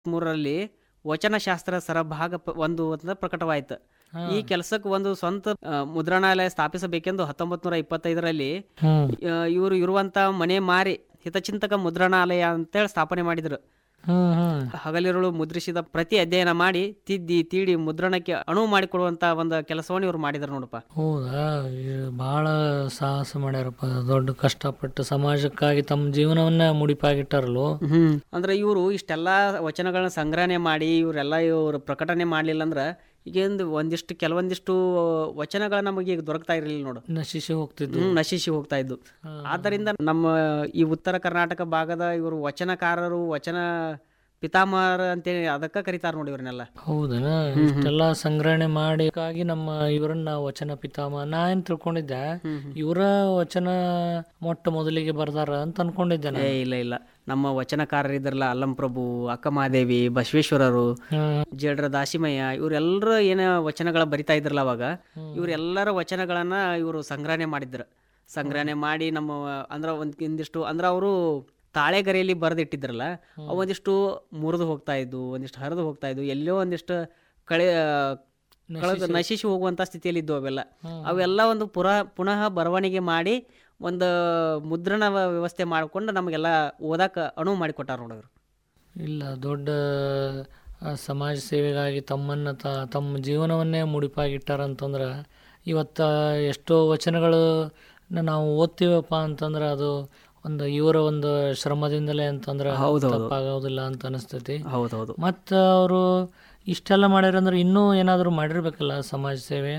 ಮೂರರಲ್ಲಿ ವಚನಶಾಸ್ತ್ರ ಸರಭಾಗ ಪ- ಒಂದು ಅಂತ ಪ್ರಕಟವಾಯಿತು ಈ ಕೆಲಸಕ್ಕೆ ಒಂದು ಸ್ವಂತ ಆ, ಮುದ್ರಣಾಲಯ ಸ್ಥಾಪಿಸಬೇಕೆಂದು ಹತ್ತೊಂಬತ್ತು ನೂರ ಇಪ್ಪತ್ತೈದರಲ್ಲಿ ಹ್ಮ್ ಇವರು ಇರುವಂತ ಮನೆ ಮಾರಿ ಹಿತಚಿಂತಕ ಮುದ್ರಣಾಲಯ ಅಂತೇಳಿ ಸ್ಥಾಪನೆ ಮಾಡಿದ್ರು ಹ್ಮ್ ಹ್ಮ್ ಹಗಲಿರುಳು ಮುದ್ರಿಸಿದ ಪ್ರತಿ ಅಧ್ಯಯನ ಮಾಡಿ ತಿದ್ದಿ ತೀಡಿ ಮುದ್ರಣಕ್ಕೆ ಅಣು ಮಾಡಿಕೊಡುವಂತ ಒಂದು ಕೆಲಸವನ್ನು ಇವ್ರು ಮಾಡಿದ್ರು ನೋಡಪ್ಪ ಹೌದಾ ಇ- ಬಹಳ ಸಾಹಸ ಮಾಡ್ಯಾರಪ್ಪ ದೊಡ್ಡ ಕಷ್ಟಪಟ್ಟು ಸಮಾಜಕ್ಕಾಗಿ ತಮ್ಮ ಜೀವನವನ್ನ ಮುಡಿಪಾಗಿಟ್ಟಾರಲ್ಲೋ ಹ್ಮ್ ಅಂದ್ರೆ ಇವರು ಇಷ್ಟೆಲ್ಲಾ ವಚನಗಳನ್ನ ಸಂಗ್ರಹಣೆ ಮಾಡಿ ಇವರೆಲ್ಲ ಇವ್ರು ಪ್ರಕಟಣೆ ಮಾಡ್ಲಿಲ್ಲ ಅಂದ್ರ ಈಗ ಒಂದು ಒಂದಿಷ್ಟು ಕೆಲವೊಂದಿಷ್ಟು ವಚನಗಳ ನಮಗೆ ಈಗ ದೊರಕ್ತಾ ಇರಲಿಲ್ಲ ನೋಡು ನಶಿಸಿ ಹೋಗ್ತಿದ್ದು ಹ್ಮ್ ನಶಿಸಿ ಹೋಗ್ತಾ ಇದ್ದು ಆದ್ದರಿಂದ ನಮ್ಮ ಈ ಉತ್ತರ ಕರ್ನಾಟಕ ಭಾಗದ ಇವರು ವಚನಕಾರರು ವಚನ ಪಿತಾಮಹರು ಅಂತೇಳಿ ಅದಕ್ಕ ಕರೀತಾರ ನೋಡಿ ಇವ್ರನ್ನೆಲ್ಲ ಹೌದನ ಇಷ್ಟೆಲ್ಲ ಸಂಗ್ರಹಣೆ ಮಾಡಿ ಹಾಗಾಗಿ ನಮ್ಮ ಇವರನ್ನ ವಚನ ಪಿತಾಮ ನಾ ಏನ್ ತಿಳ್ಕೊಂಡಿದ್ದೆ ಇವರ ವಚನ ಮೊಟ್ಟ ಮೊದಲಿಗೆ ಬರ್ದಾರ ಅಂತ ಅನ್ಕೊಂಡಿದ್ದೆ ಏ ಇಲ್ಲ ಇಲ್ಲ ನಮ್ಮ ವಚನಕಾರರಿದ್ರಲ್ಲ ಅಲ್ಲಂ ಪ್ರಭು ಅಕ್ಕಮಹಾದೇವಿ ಬಸವೇಶ್ವರರು ಹ್ಮ್ ಜೇಡ್ರ ದಾಸಿಮಯ್ಯ ಇವರೆಲ್ಲರೂ ಏನ ವಚನಗಳ ಬರಿತಾ ಇದ್ರಲ್ಲ ಅವಾಗ ಇವರೆಲ್ಲರ ವಚನಗಳನ್ನ ಇವರು ಸಂಗ್ರಹಣೆ ಮಾಡಿದ್ರು ಸಂಗ್ರಹಣೆ ಮಾಡಿ ನಮ್ಮ ಅಂದ್ರ ಒಂದ್ ಒಂದಿಷ್ಟು ಅಂದ್ರ ಅವರು ತಾಳೆಗರೆಯಲ್ಲಿ ಬರೆದಿಟ್ಟಿದ್ರಲ್ಲ ಅವು ಒಂದಿಷ್ಟು ಮುರಿದು ಹೋಗ್ತಾ ಇದ್ವು ಒಂದಿಷ್ಟು ಹರಿದು ಹೋಗ್ತಾ ಇದ್ವು ಎಲ್ಲೋ ಒಂದಿಷ್ಟು ಕಳೆ ಕಳೆದು ನಶಿಸಿ ಹೋಗುವಂತ ಸ್ಥಿತಿಯಲ್ಲಿ ಇದ್ವು ಅವೆಲ್ಲ ಅವೆಲ್ಲ ಒಂದು ಪುರ ಪುನಃ ಬರವಣಿಗೆ ಮಾಡಿ ಒಂದು ಮುದ್ರಣ ವ್ಯವಸ್ಥೆ ಮಾಡಿಕೊಂಡು ನಮಗೆಲ್ಲ ಓದಾಕ ಅನುವು ಮಾಡಿಕೊಟ್ಟಾರ ನೋಡೋರು ಇಲ್ಲ ದೊಡ್ಡ ಆ, ಸಮಾಜ ಸೇವೆಗಾಗಿ ತಮ್ಮನ್ನ ತ ತಮ್ಮ ಜೀವನವನ್ನೇ ಮುಡಿಪಾಗಿಟ್ಟಾರ ಅಂತಂದ್ರೆ ಇವತ್ತ ಎಷ್ಟೋ ವಚನಗಳು ನಾವು ಓದ್ತೀವಪ್ಪ ಅಂತಂದ್ರೆ ಅದು ಒಂದು ಇವರ ಒಂದು ಶ್ರಮದಿಂದಲೇ ಅಂತಂದ್ರೆ ಹೌದೌದು. ತಪ್ಪಾಗೋದಿಲ್ಲ ಅಂತ ಅನಿಸ್ತೈತಿ ಹೌದೌದು ಮತ್ತು ಅವರು ಇಷ್ಟೆಲ್ಲ ಮಾಡ್ಯಾರಂದ್ರೆ ಇನ್ನೂ ಏನಾದರೂ ಮಾಡಿರ್ಬೇಕಲ್ಲ ಸಮಾಜ ಸೇವೆ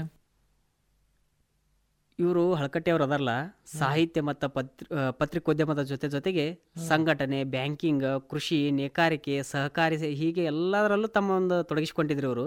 ಇವರು ಹಳಕಟ್ಟಿಯವರು ಅದರಲ್ಲ ಸಾಹಿತ್ಯ ಮತ್ತು ಪತ್ರಿ ಆ, ಪತ್ರಿಕೋದ್ಯಮದ ಜೊತೆ ಜೊತೆಗೆ ಸಂಘಟನೆ ಬ್ಯಾಂಕಿಂಗ್ ಕೃಷಿ ನೇಕಾರಿಕೆ ಸಹಕಾರಿ ಸೇ- ಹೀಗೆ ಎಲ್ಲದರಲ್ಲೂ ತಮ್ಮ ಒಂದು ತೊಡಗಿಸಿಕೊಂಡಿದ್ರು ಇವರು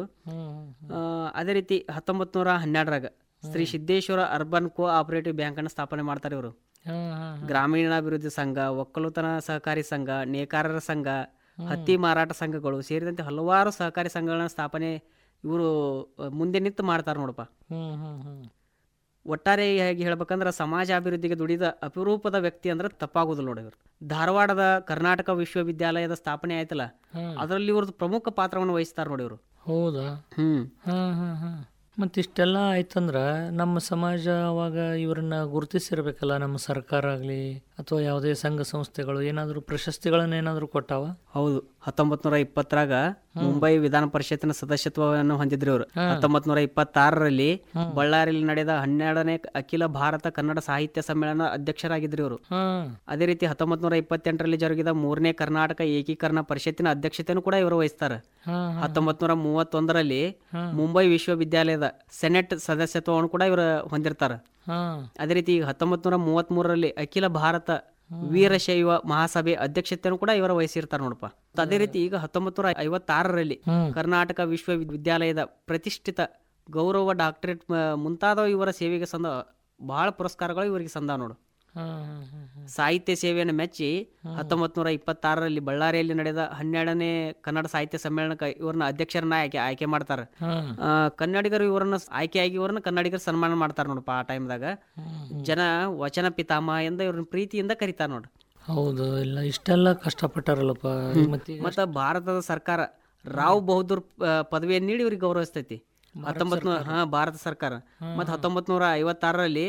ಅದೇ ರೀತಿ ಹತ್ತೊಂಬತ್ತು ನೂರ ಹನ್ನೆರಡರಾಗ Shri Siddeshwara urban cooperative ಬ್ಯಾಂಕನ್ನು ಸ್ಥಾಪನೆ ಮಾಡ್ತಾರೆ ಇವರು ಹಾಂ ಹಾಂ ಗ್ರಾಮೀಣಾಭಿವೃದ್ಧಿ ಸಂಘ ಒಕ್ಕಲುತನ ಸಹಕಾರಿ ಸಂಘ ನೇಕಾರರ ಸಂಘ ಹತ್ತಿ ಮಾರಾಟ ಸಂಘಗಳು ಸೇರಿದಂತೆ ಹಲವಾರು ಸಹಕಾರಿ ಸಂಘಗಳನ್ನ ಸ್ಥಾಪನೆ ಇವರು ಮುಂದೆ ನಿಂತು ಮಾಡ್ತಾರೆ ನೋಡಪ್ಪ ಹ್ಞೂ ಹ್ಞೂ ಹ್ಞೂ ಒಟ್ಟಾರೆಯಾಗಿ ಹೇಳ್ಬೇಕಂದ್ರೆ ಸಮಾಜ ಅಭಿವೃದ್ಧಿಗೆ ದುಡಿದ ಅಪರೂಪದ ವ್ಯಕ್ತಿ ಅಂದ್ರೆ ತಪ್ಪಾಗೋದಿಲ್ಲ ನೋಡಿ ಇವರು ಧಾರವಾಡದ ಕರ್ನಾಟಕ ವಿಶ್ವವಿದ್ಯಾಲಯದ ಸ್ಥಾಪನೆ ಆಯ್ತಲ್ಲ ಹ್ಮ್. ಅದರಲ್ಲಿ ಇವ್ರದ್ದು ಪ್ರಮುಖ ಪಾತ್ರವನ್ನು ವಹಿಸ್ತಾರೆ ನೋಡಿ ಇವರು ಹೌದಾ ಹ್ಮ್ ಹಾಂ ಹಾಂ ಹಾಂ ಮತ್ತು ಇಷ್ಟೆಲ್ಲ ಆಯ್ತಂದ್ರೆ ನಮ್ಮ ಸಮಾಜ ಅವಾಗ ಇವರನ್ನ ಗುರುತಿಸಿರ್ಬೇಕಲ್ಲ ನಮ್ಮ ಸರ್ಕಾರ ಆಗಲಿ ಅಥವಾ ಯಾವುದೇ ಸಂಘ ಸಂಸ್ಥೆಗಳು ಏನಾದರೂ ಪ್ರಶಸ್ತಿಗಳನ್ನ ಏನಾದರೂ ಕೊಟ್ಟಾವ ಹೌದು ಹತ್ತೊಂಬತ್ ನೂರ ಇಪ್ಪತ್ತರಾಗ ಮುಂಬೈ ವಿಧಾನ ಪರಿಷತ್ತಿನ ಸದಸ್ಯತ್ವವನ್ನು ಹೊಂದಿದ್ರು ಇವರು ಹತ್ತೊಂಬತ್ ನೂರ ಇಪ್ಪತ್ತಾರರಲ್ಲಿ ಬಳ್ಳಾರಿಯಲ್ಲಿ ನಡೆದ ಹನ್ನೆರಡನೇ ಅಖಿಲ ಭಾರತ ಕನ್ನಡ ಸಾಹಿತ್ಯ ಸಮ್ಮೇಳನ ಅಧ್ಯಕ್ಷರಾಗಿದ್ರು ಇವರು ಹಾಂ ಅದೇ ರೀತಿ ಹತ್ತೊಂಬತ್ ನೂರ ಇಪ್ಪತ್ತೆಂಟರಲ್ಲಿ ಜರುಗಿದ ಮೂರನೇ ಕರ್ನಾಟಕ ಏಕೀಕರಣ ಪರಿಷತ್ತಿನ ಅಧ್ಯಕ್ಷತೆಯನ್ನು ಕೂಡ ಇವರು ವಹಿಸ್ತಾರೆ ಹಾಂ ಹತ್ತೊಂಬತ್ ನೂರ ಮೂವತ್ತೊಂದರಲ್ಲಿ ಮುಂಬೈ ವಿಶ್ವವಿದ್ಯಾಲಯದ ಸೆನೆಟ್ ಸದಸ್ಯತ್ವವನ್ನು ಕೂಡ ಇವರು ಹೊಂದಿರ್ತಾರೆ ಹಾಂ ಅದೇ ರೀತಿ ಈಗ ಹತ್ತೊಂಬತ್ ನೂರ ಮೂವತ್ತ್ ಮೂರರಲ್ಲಿ ಅಖಿಲ ಭಾರತ ವೀರಶೈವ ಮಹಾಸಭೆ ಅಧ್ಯಕ್ಷತೆಯನ್ನು ಕೂಡ ಇವರು ವಹಿಸಿರ್ತಾರೆ ನೋಡಪ್ಪ ಮತ್ತ್ ಅದೇ ರೀತಿ ಈಗ ಹತ್ತೊಂಬತ್ ನೂರ ಐವತ್ತಾರರಲ್ಲಿ ಹ್ಮ್. ಕರ್ನಾಟಕ ವಿಶ್ವವಿದ್ಯಾಲಯದ ಪ್ರತಿಷ್ಠಿತ ಗೌರವ ಡಾಕ್ಟರೇಟ್ ಮುಂತಾದ ಇವರ ಸೇವೆಗೆ ಸಂದ ಬಹಳ ಪುರಸ್ಕಾರಗಳು ಇವರಿಗೆ ಸಂದ ನೋಡು ಹಾಂ ಹಾಂ ಹಾಂ ಹಾಂ ಸಾಹಿತ್ಯ ಸೇವೆಯನ್ನು ಮೆಚ್ಚಿ ಹತ್ತೊಂಬತ್ ನೂರ ಇಪ್ಪತ್ತಾರರಲ್ಲಿ ಬಳ್ಳಾರಿಯಲ್ಲಿ ನಡೆದ ಹನ್ನೆರಡನೇ ಕನ್ನಡ ಸಾಹಿತ್ಯ ಸಮ್ಮೇಳನಕ್ಕೆ ಇವ್ರನ್ನ ಅಧ್ಯಕ್ಷರನ್ನ ಆಯ್ಕೆ ಆಯ್ಕೆ ಮಾಡ್ತಾರೆ ಹಾಂ ಆ, ಕನ್ನಡಿಗರು ಇವರನ್ನ ಆಯ್ಕೆಯಾಗಿ ಇವರನ್ನ ಕನ್ನಡಿಗರು ಸನ್ಮಾನ ಮಾಡ್ತಾರೆ ನೋಡಪ್ಪ ಆ ಟೈಮ್ದಾಗ ಜನ ವಚನ ಪಿತಾಮಹ ಎಂದ ಇವ್ರನ್ನ ಪ್ರೀತಿಯಿಂದ ಕರೀತಾರ ನೋಡ್ರಿ ಹೌದು ಇಲ್ಲ ಇಷ್ಟೆಲ್ಲ ಕಷ್ಟಪಟ್ಟಾರಲ್ಲಪ್ಪ ಮತ್ತೆ ಮತ್ತ ಭಾರತದ ಸರ್ಕಾರ ರಾವ್ ಬಹದ್ದೂರ್ ಆ, ಪದವಿಯನ್ನು ನೀಡಿ ಇವ್ರಿಗೆ ಗೌರವಿಸ್ತೈತಿ ಹತ್ತೊಂಬತ್ ನೂರ ಹಾ ಭಾರತ ಸರ್ಕಾರ ಮತ್ತ ಹತ್ತೊಂಬತ್ ನೂರ ಐವತ್ತಾರರಲ್ಲಿ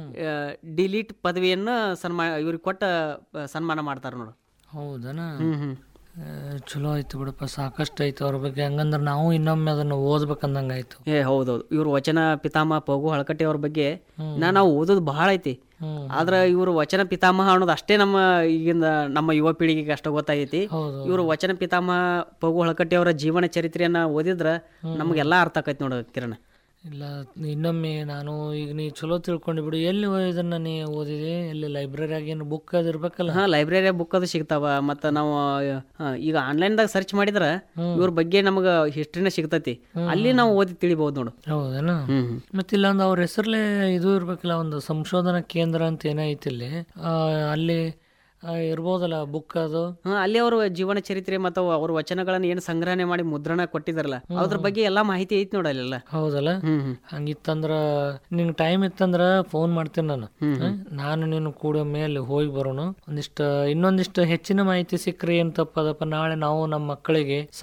ಡಿಲೀಟ್ ಪದವಿಯನ್ನ ಸನ್ಮಾನ ಇವ್ರಿಗೆ ಕೊಟ್ಟ ಆ, ಸನ್ಮಾನ ಮಾಡ್ತಾರ ನೋಡು ಹೌದನಾ ಹ್ಮ್ ಹ್ಮ್ ಆ, ಚಲೋ ಆಯ್ತು ಬಿಡಪ್ಪ ಸಾಕಷ್ಟು ಆಯ್ತು ಅವ್ರ ಬಗ್ಗೆ ಹಂಗಂದ್ರೆ ನಾವು ಇನ್ನೊಮ್ಮೆ ಅದನ್ನು ಓದ್ಬೇಕಂದಂಗೆ ಆಯ್ತು ಏ ಹೌದೌದು ಇವ್ರು ವಚನ ಪಿತಾಮಹ ಪಗು ಹಳಕಟ್ಟಿ ಅವ್ರ ಬಗ್ಗೆ ನಾ ನಾವು ಓದೋದು ಬಹಳ ಐತಿ ಹ್ಮ್. ಆದ್ರ ಇವರು ವಚನ ಪಿತಾಮಹ ಅನ್ನೋದು ಅಷ್ಟೇ ನಮ್ಮ ಈಗಿನ ನಮ್ಮ ಯುವ ಪೀಳಿಗೆಗೆ ಅಷ್ಟ ಗೊತ್ತಾಗೈತಿ ಹೌದು ಇವರು ವಚನ ಪಿತಾಮಹ ಪಗು ಹಳಕಟ್ಟಿ ಅವರ ಜೀವನ ಚರಿತ್ರೆಯನ್ನ ಓದಿದ್ರ ನಮಗೆಲ್ಲಾ ಅರ್ಥ ಆಕೈತಿ ನೋಡ ಕಿರಣ ಇಲ್ಲ ಇನ್ನೊಮ್ಮೆ ನಾನು ಈಗ ನೀ ಚಲೋ ತಿಳ್ಕೊಂಡು ಬಿಡು ಎಲ್ಲಿ ಓ- ಇದನ್ನ ನೀ ಓದಿದೆ ಎಲ್ಲಿ ಲೈಬ್ರರಿಯಾಗ ಏನು ಬುಕ್ ಅದು ಇರ್ಬೇಕಲ್ಲ ಹಾ ಲೈಬ್ರರಿ ಬುಕ್ ಅದು ಸಿಗ್ತಾವ ಮತ್ತ ನಾವು ಹಾ, ಈಗ ಆನ್ಲೈನ್ದಾಗ ಸರ್ಚ್ ಮಾಡಿದ್ರ ಇವ್ರ ಬಗ್ಗೆ ನಮಗ ಹಿಸ್ಟ್ರಿನ ಸಿಗ್ತೈತಿ ಅಲ್ಲಿ ನಾವು ಓದಿ ತಿಳಿಬಹುದು ನೋಡು ಹೌದೇನಾ ಹ್ಮ್ ಮತ್ತೆ ಇಲ್ಲ ಒಂದು ಅವ್ರ ಹೆಸರ್ಲೆ ಇದು ಇರ್ಬೇಕಲ್ಲ ಒಂದು ಸಂಶೋಧನಾ ಕೇಂದ್ರ ಅಂತ ಏನೈತಿ ಇಲ್ಲಿ ಆ, ಅಲ್ಲಿ ಆ, ಇರ್ಬೋದಲ್ಲ ಬುಕ್ ಅದು ಹಾ ಅಲ್ಲಿ ಅವ್ರ ಜೀವನ ಚರಿತ್ರೆ ಮತ್ತು ಅವ್ರ ವಚನಗಳನ್ನ ಏನು ಸಂಗ್ರಹಣೆ ಮಾಡಿ ಮುದ್ರಣ ಕೊಟ್ಟಿದಾರಲ್ಲ ಅದ್ರ ಬಗ್ಗೆ ಎಲ್ಲಾ ಮಾಹಿತಿ ಐತಿ ನೋಡ ಅಲ್ಲೆಲ್ಲ ಹೌದಲ್ಲ ಹ್ಮ್ ಹ್ಮ್ ಹಂಗಿತ್ತಂದ್ರ ನಿಂಗೆ ಟೈಮ್ ಇತ್ತಂದ್ರ ಫೋನ್ ಮಾಡ್ತೀನಿ ನಾನು ಹ? ನಾನು ನೀನು ಕೂಡ ಮೇಲೆ ಹೋಗಿ ಬರೋಣ ಒಂದಿಷ್ಟು ಇನ್ನೊಂದಿಷ್ಟು ಹೆಚ್ಚಿನ ಮಾಹಿತಿ ಸಿಕ್ಕರೆ ಏನ್ ತಪ್ಪದಪ್ಪ ನಾಳೆ ನಾವು ನಮ್ಮ ಮಕ್ಕಳಿಗೆ